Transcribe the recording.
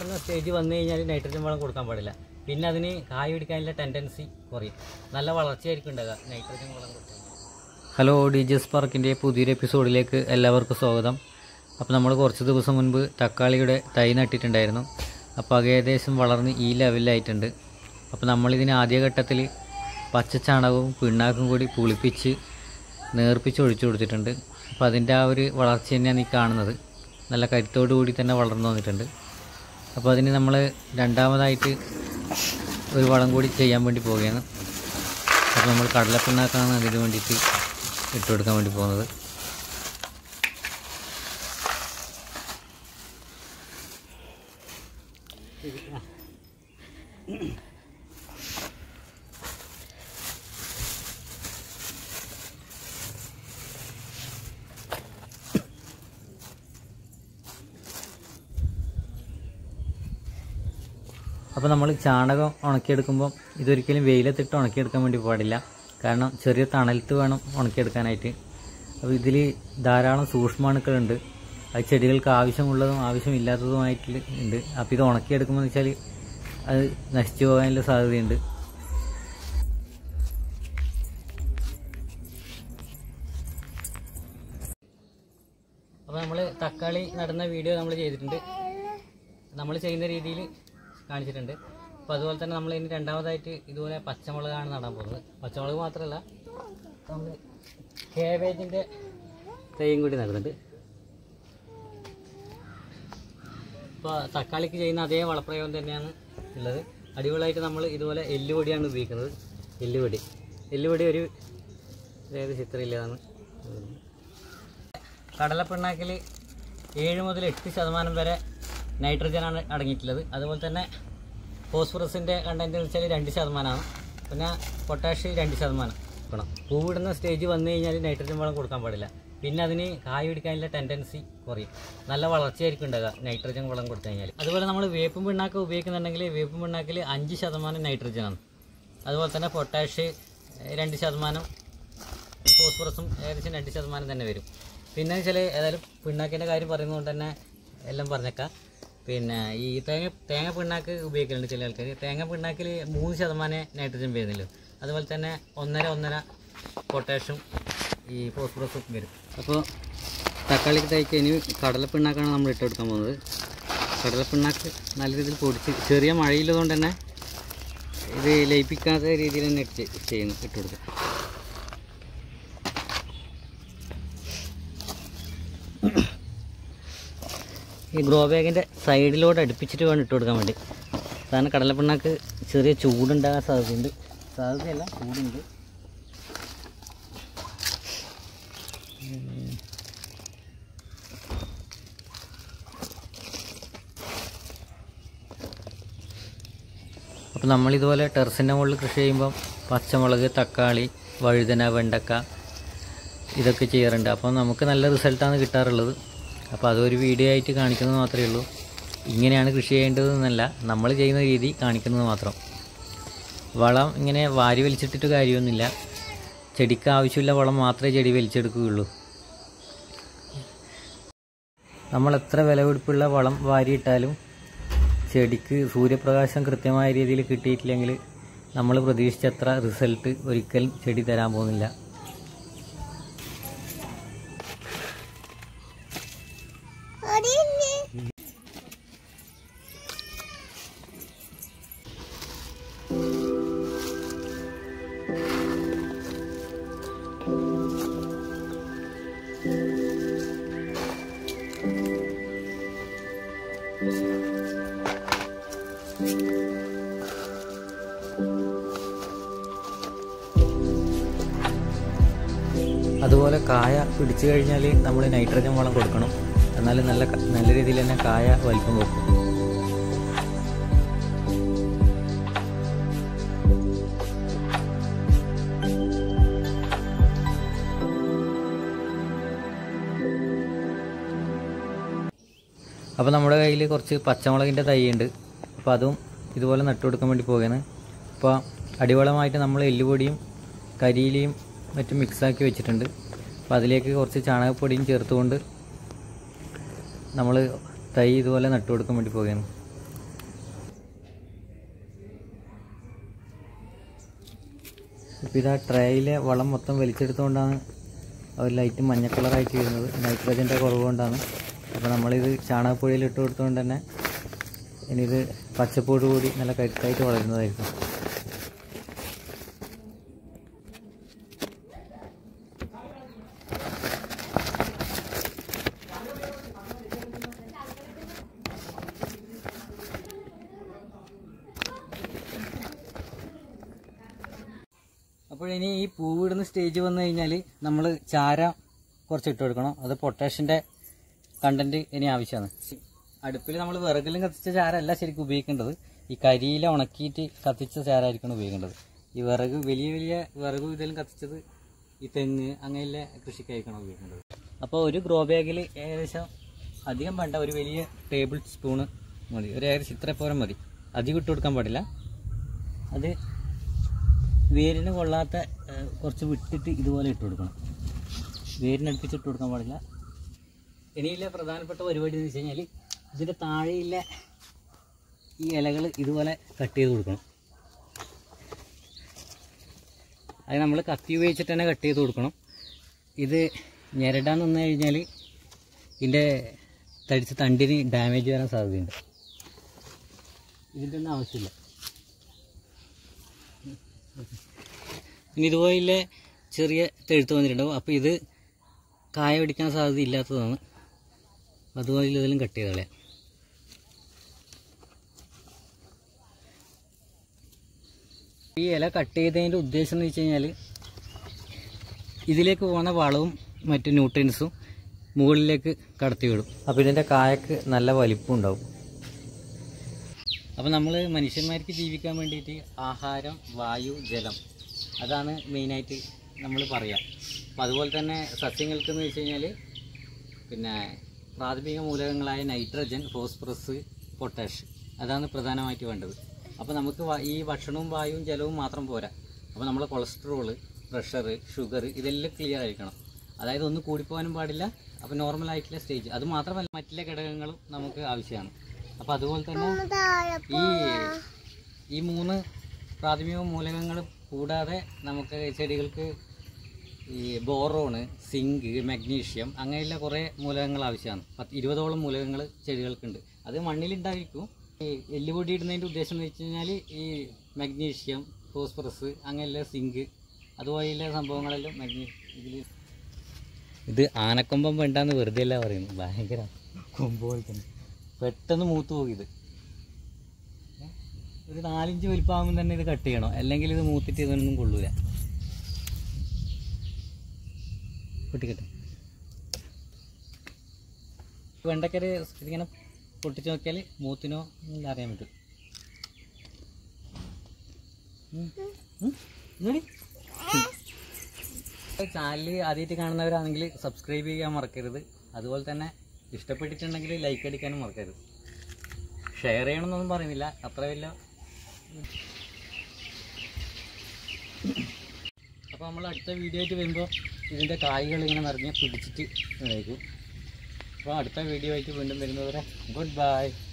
പൂവിടുന്ന stage വന്നു കഴിഞ്ഞാൽ nitrogen വളം കൊടുക്കാൻ പാടില്ല പിന്നെ അതിന് കായ് പിടിക്കാനുള്ള ടെൻഡൻസി കുറയും നല്ല വളർച്ചയായിരിക്കും ഉണ്ടാകുക നൈട്രജൻ വളം കൊടുക്കാൻ ഹലോ ഡി ജി എസ് പാർക്കിൻ്റെ പുതിയൊരു എപ്പിസോഡിലേക്ക് എല്ലാവർക്കും സ്വാഗതം അപ്പോൾ നമ്മൾ കുറച്ച് ദിവസം മുൻപ് തക്കാളിയുടെ തൈ നട്ടിട്ടുണ്ടായിരുന്നു അപ്പോൾ അത് ഏകദേശം വളർന്ന് ഈ ലെവലിലായിട്ടുണ്ട് അപ്പോൾ നമ്മളിതിന് ആദ്യഘട്ടത്തിൽ പച്ചച്ചാണകവും പിണ്ണാക്കും കൂടി പുളിപ്പിച്ച് നേർപ്പിച്ച് ഒഴിച്ചു കൊടുത്തിട്ടുണ്ട് അപ്പോൾ അതിൻ്റെ ആ ഒരു വളർച്ച തന്നെയാണ് ഈ കാണുന്നത് നല്ല കരുത്തോടു കൂടി തന്നെ വളർന്നു വന്നിട്ടുണ്ട് അപ്പോൾ അതിന് നമ്മൾ രണ്ടാമതായിട്ട് ഒരു വളം കൂടി ചെയ്യാൻ വേണ്ടി പോവുകയാണ് അപ്പോൾ നമ്മൾ കടലപ്പിണ്ണാക്കാണ് അതിന് വേണ്ടിയിട്ട് ഇട്ട് കൊടുക്കാൻ വേണ്ടി പോകുന്നത് അപ്പോൾ നമ്മൾ ചാണകം ഉണക്കിയെടുക്കുമ്പോൾ ഇതൊരിക്കലും വെയിലത്തിട്ട് ഉണക്കിയെടുക്കാൻ വേണ്ടി പാടില്ല കാരണം ചെറിയ തണലത്ത് വേണം ഉണക്കിയെടുക്കാനായിട്ട് അപ്പോൾ ഇതിൽ ധാരാളം സൂക്ഷ്മാണുക്കളുണ്ട് അത് ചെടികൾക്ക് ആവശ്യമുള്ളതും ആവശ്യമില്ലാത്തതുമായിട്ട് ഉണ്ട് അപ്പോൾ ഇത് ഉണക്കിയെടുക്കുമ്പോൾ വെച്ചാൽ അത് നശിച്ചു പോകാനുള്ള സാധ്യതയുണ്ട് അപ്പോൾ നമ്മൾ തക്കാളി നടുന്ന വീഡിയോ നമ്മൾ ചെയ്തിട്ടുണ്ട് നമ്മൾ ചെയ്യുന്ന രീതിയിൽ കാണിച്ചിട്ടുണ്ട് അപ്പോൾ അതുപോലെ തന്നെ നമ്മൾ ഇനി രണ്ടാമതായിട്ട് ഇതുപോലെ പച്ചമുളകാണ് നടാൻ പോകുന്നത് പച്ചമുളക് മാത്രമല്ല നമ്മൾ കേബേജിൻ്റെ തൈയും കൂടി നടുന്നുണ്ട് ഇപ്പോൾ തക്കാളിക്ക് ചെയ്യുന്ന അതേ വളപ്രയോഗം തന്നെയാണ് ഉള്ളത് അടിപൊളിയായിട്ട് നമ്മൾ ഇതുപോലെ എല്ലുപൊടിയാണ് ഉപയോഗിക്കുന്നത് എല്ലുപൊടി എല്ലുപൊടി ഒരു ഏകദേശം ഇത്ര ഇല്ലതാണ് കടലപ്പിണ്ണാക്കിൽ ഏഴ് മുതൽ എട്ട് ശതമാനം വരെ നൈട്രജനാണ് അടങ്ങിയിട്ടുള്ളത് അതുപോലെ തന്നെ ഫോസ്ഫറസിൻ്റെ കണ്ടൻറ്റ് എന്ന് വെച്ചാൽ രണ്ട് ശതമാനമാണ് പിന്നെ പൊട്ടാഷ് രണ്ട് ശതമാനം ഗുണം പൂവിടുന്ന സ്റ്റേജ് വന്നു കഴിഞ്ഞാൽ നൈട്രജൻ വളം കൊടുക്കാൻ പാടില്ല പിന്നെ അതിന് കായ് പിടിക്കാനുള്ള ടെൻഡൻസി കുറയും നല്ല വളർച്ചയായിരിക്കും ഉണ്ടാകുക നൈട്രജൻ വളം കൊടുത്തു കഴിഞ്ഞാൽ അതുപോലെ നമ്മൾ വേപ്പും പിണ്ണാക്ക് ഉപയോഗിക്കുന്നുണ്ടെങ്കിൽ വേപ്പും പിണ്ണാക്കിൽ അഞ്ച് ശതമാനം നൈട്രജനാണ് അതുപോലെ തന്നെ പൊട്ടാഷ് ഏഹ്, രണ്ട് ശതമാനം ഫോസ്ഫറസും ഏകദേശം രണ്ട് ശതമാനം തന്നെ വരും പിന്നെ വെച്ചാൽ ഏതായാലും പിണ്ണാക്കിൻ്റെ കാര്യം പറയുന്നതുകൊണ്ട് തന്നെ എല്ലാം പറഞ്ഞേക്കാം പിന്നെ ഈ തേങ്ങ തേങ്ങ പിണ്ണാക്ക് ഉപയോഗിക്കലുണ്ട് ചില ആൾക്കാർ തേങ്ങ പിണ്ണാക്കിൽ മൂന്ന് ശതമാനം നൈട്രജൻ വരുന്നുള്ളൂ അതുപോലെ തന്നെ ഒന്നര ഒന്നര പൊട്ടാഷും ഈ ഫോസ്ഫറസും വരും അപ്പോൾ തക്കാളിക്ക് തൈക്ക് ഇനി കടലപ്പിണ്ണാക്കാണ് നമ്മൾ ഇട്ട് കൊടുക്കാൻ പോകുന്നത് കടലപ്പിണ്ണാക്ക് നല്ല രീതിയിൽ പൊടിച്ച് ചെറിയ മഴയില്ലതുകൊണ്ട് തന്നെ ഇത് ലയിപ്പിക്കാത്ത രീതിയിൽ തന്നെ ഇട്ട് ചെയ്യുന്നു ഇട്ട് കൊടുക്കുക ഈ ഗ്രോ ബാഗിൻ്റെ സൈഡിലോട്ട് അടുപ്പിച്ചിട്ട് വേണം ഇട്ട് കൊടുക്കാൻ വേണ്ടി കാരണം കടലപ്പിണ്ണാക്ക് ചെറിയ ചൂടുണ്ടാകാൻ സാധ്യതയുണ്ട് സാധ്യതയല്ല ചൂടുണ്ട് അപ്പോൾ നമ്മളിതുപോലെ ടെറസിൻ്റെ മുകളിൽ കൃഷി ചെയ്യുമ്പം പച്ചമുളക് തക്കാളി വഴുതന വെണ്ടക്ക ഇതൊക്കെ ചെയ്യാറുണ്ട് അപ്പോൾ നമുക്ക് നല്ല റിസൾട്ടാണ് കിട്ടാറുള്ളത് അപ്പോൾ അതൊരു വീഡിയോ ആയിട്ട് കാണിക്കുന്നത് മാത്രമേ ഉള്ളൂ ഇങ്ങനെയാണ് കൃഷി ചെയ്യേണ്ടതെന്നല്ല നമ്മൾ ചെയ്യുന്ന രീതി കാണിക്കുന്നത് മാത്രം വളം ഇങ്ങനെ വാരി വലിച്ചിട്ടിട്ട് കാര്യമൊന്നുമില്ല ചെടിക്ക് ആവശ്യമില്ല വളം മാത്രമേ ചെടി വലിച്ചെടുക്കുകയുള്ളൂ നമ്മൾ എത്ര വിലപിടിപ്പുള്ള വളം വാരിയിട്ടാലും ചെടിക്ക് സൂര്യപ്രകാശം കൃത്യമായ രീതിയിൽ കിട്ടിയിട്ടില്ലെങ്കിൽ നമ്മൾ പ്രതീക്ഷിച്ചത്ര റിസൾട്ട് ഒരിക്കലും ചെടി തരാൻ പോകുന്നില്ല അതുപോലെ കായ പിടിച്ചു കഴിഞ്ഞാൽ നമ്മൾ നൈട്രജൻ വളം കൊടുക്കണം എന്നാലും നല്ല ക- നല്ല രീതിയിൽ തന്നെ കായ വലിപ്പം വെക്കും അപ്പോൾ നമ്മുടെ കയ്യിൽ കുറച്ച് പച്ചമുളകിൻ്റെ തൈ ഉണ്ട് അപ്പോൾ അതും ഇതുപോലെ നട്ടു കൊടുക്കാൻ വേണ്ടി പോവുകയാണ് അപ്പോൾ അടിവളമായിട്ട് നമ്മൾ എല്ലുപൊടിയും കരിയിലയും മറ്റും മിക്സാക്കി വെച്ചിട്ടുണ്ട് അപ്പോൾ അതിലേക്ക് കുറച്ച് ചാണകപ്പൊടിയും ചേർത്തുകൊണ്ട് നമ്മൾ തൈ ഇതുപോലെ നട്ടു കൊടുക്കാൻ വേണ്ടി പോവുകയാണ് അപ്പോൾ ഇത് ആ ട്രേയിലെ വളം മൊത്തം വലിച്ചെടുത്തുകൊണ്ടാണ് ആ ഒരു ലൈറ്റ് മഞ്ഞ കളറായിട്ട് വരുന്നത് നൈട്രജൻ്റെ കുറവ് കൊണ്ടാണ് അപ്പോൾ നമ്മളിത് ചാണകപ്പൊടിയിൽ ഇട്ട് കൊടുത്തുകൊണ്ട് തന്നെ ഇനി ഇത് പച്ചപ്പോട് കൂടി നല്ല കരുത്തായിട്ട് വളരുന്നതായിരിക്കും അപ്പോൾ ഇനി ഈ പൂവിടുന്ന സ്റ്റേജ് വന്നു കഴിഞ്ഞാൽ നമ്മൾ ചാര കുറച്ച് ഇട്ട് കൊടുക്കണം അത് പൊട്ടാഷ്യൻ്റെ കണ്ടന്റ് ഇനി ആവശ്യമാണ് അടുപ്പിൽ നമ്മൾ വിറകിലും കത്തിച്ച ചാരമല്ല ശരിക്കും ഉപയോഗിക്കേണ്ടത് ഈ കരിയില ഉണക്കിയിട്ട് കത്തിച്ച ചാരമായിരിക്കണം ഉപയോഗിക്കേണ്ടത് ഈ വിറക് വലിയ വലിയ വിറക് ഇതിലും കത്തിച്ചത് ഈ തെങ്ങ് അങ്ങനെയുള്ള കൃഷിക്കായിരിക്കണം ഉപയോഗിക്കേണ്ടത് അപ്പോൾ ഒരു ഗ്രോ ബാഗിൽ ഏകദേശം അധികം വേണ്ട ഒരു വലിയ ടേബിൾ സ്പൂണ് മതി ഒരു ഏകദേശം ഇത്ര പോരം മതി അധികം ഇട്ട് കൊടുക്കാൻ പാടില്ല അത് വേരിന് കൊള്ളാത്ത ഏഹ്, കുറച്ച് വിട്ടിട്ട് ഇതുപോലെ ഇട്ട് കൊടുക്കണം വേരിന് അടുപ്പിച്ച് ഇട്ട് കൊടുക്കാൻ പാടില്ല ഇനിയിലെ പ്രധാനപ്പെട്ട പരിപാടി എന്ന് വെച്ച് കഴിഞ്ഞാൽ ഇതിൻ്റെ താഴെയില്ല ഈ ഇലകൾ ഇതുപോലെ കട്ട് ചെയ്ത് കൊടുക്കണം അത് നമ്മൾ കത്തി ഉപയോഗിച്ചിട്ട് തന്നെ കട്ട് ചെയ്ത് കൊടുക്കണം ഇത് ഞെരടാൻ നിന്ന് കഴിഞ്ഞാൽ ഇതിൻ്റെ തടിച്ച തണ്ടിന് ഡാമേജ് വരാൻ സാധ്യതയുണ്ട് ഇതിൻ്റെ ഒന്നും ആവശ്യമില്ല ഇനി ഇതുപോലെ ചെറിയ തെഴുത്ത് വന്നിട്ടുണ്ടാവും അപ്പോൾ ഇത് കായ പിടിക്കാൻ സാധ്യത ഇല്ലാത്തതാണ് അതുപോലെ ഇതെല്ലാം കട്ട് ചെയ്ത് കളയാം ഈ ഇല കട്ട് ചെയ്തതിൻ്റെ ഉദ്ദേശം എന്ന് വെച്ച് കഴിഞ്ഞാൽ ഇതിലേക്ക് പോകുന്ന വളവും മറ്റു ന്യൂട്രിയൻസും മുകളിലേക്ക് കടത്തി വിടും അപ്പോൾ ഇതിൻ്റെ കായക്ക് നല്ല വലിപ്പം ഉണ്ടാവും അപ്പോൾ നമ്മൾ മനുഷ്യന്മാർക്ക് ജീവിക്കാൻ വേണ്ടിയിട്ട് ആഹാരം വായു ജലം അതാണ് മെയിനായിട്ട് നമ്മൾ പറയുക അപ്പോൾ അതുപോലെ തന്നെ സസ്യങ്ങൾക്ക് എന്ന് വെച്ച് കഴിഞ്ഞാൽ പിന്നെ പ്രാഥമിക മൂലകങ്ങളായ നൈട്രജൻ ഫോസ്ഫറസ് പൊട്ടാഷ് അതാണ് പ്രധാനമായിട്ട് വേണ്ടത് അപ്പോൾ നമുക്ക് വ- ഈ ഭക്ഷണവും വായുവും ജലവും മാത്രം പോരാ അപ്പോൾ നമ്മളെ കൊളസ്ട്രോള് പ്രഷർ ഷുഗർ ഇതെല്ലാം ക്ലിയർ ആയിരിക്കണം അതായത് ഒന്ന് കൂടിപ്പോകാനും പാടില്ല അപ്പോൾ നോർമൽ ആയിട്ടുള്ള സ്റ്റേജ് അത് മാത്രമല്ല മറ്റുള്ള ഘടകങ്ങളും നമുക്ക് ആവശ്യമാണ് അപ്പോൾ അതുപോലെ തന്നെ ഈ ഈ മൂന്ന് പ്രാഥമിക മൂലകങ്ങൾ കൂടാതെ നമുക്ക് ചെടികൾക്ക് ഈ ബോറോണ് സിങ്ക് മഗ്നീഷ്യം അങ്ങനെയുള്ള കുറേ മൂലകങ്ങൾ ആവശ്യമാണ് പത്ത് ഇരുപതോളം മൂലകങ്ങൾ ചെടികൾക്കുണ്ട് അത് മണ്ണിലുണ്ടായിരിക്കും ഈ എല്ലുപൊടി ഇടുന്നതിൻ്റെ ഉദ്ദേശം എന്ന് വെച്ച് കഴിഞ്ഞാൽ ഈ മഗ്നീഷ്യം ഫോസ്ഫറസ് അങ്ങനെയുള്ള സിങ്ക് അതുപോലെയുള്ള സംഭവങ്ങളെല്ലാം മഗ്നീ ഇതിൽ ഇത് ആനക്കൊമ്പം വേണ്ടാന്ന് വെറുതെ അല്ല പറയുന്നു ഭയങ്കര കൊമ്പ് പോലെ തന്നെ പെട്ടെന്ന് മൂത്ത് പോകും ഇത് ഒരു നാലിഞ്ച് വലിപ്പാകുമ്പോൾ തന്നെ ഇത് കട്ട് ചെയ്യണം അല്ലെങ്കിൽ ഇത് മൂത്തിട്ട് ഇതൊന്നും കൊള്ളൂല പൊട്ടിക്കട്ടെ വെണ്ടക്കര ഇതിങ്ങനെ പൊട്ടിച്ച് നോക്കിയാൽ മൂത്തിനോ എന്ന് അറിയാൻ പറ്റും ഉം. ഉം. ഇങ്ങോട്ട്. ചാനൽ ആദ്യമായിട്ട് കാണുന്നവരാണെങ്കിൽ സബ്സ്ക്രൈബ് ചെയ്യാൻ മറക്കരുത് അതുപോലെ തന്നെ ഇഷ്ടപ്പെട്ടിട്ടുണ്ടെങ്കിൽ ലൈക്ക് അടിക്കാനും മറക്കരുത് ഷെയർ ചെയ്യണമെന്നൊന്നും പറയുന്നില്ല അത്ര വലിയ അപ്പോൾ നമ്മൾ അടുത്ത വീഡിയോ ആയിട്ട് വരുമ്പോൾ ഇതിൻ്റെ കായ്കൾ ഇങ്ങനെ നിറഞ്ഞ് പിടിച്ചിട്ട് ഉണ്ടായിരിക്കും അപ്പോൾ അടുത്ത വീഡിയോ ആയിട്ട് വീണ്ടും വരുന്നവരെ ഗുഡ് ബൈ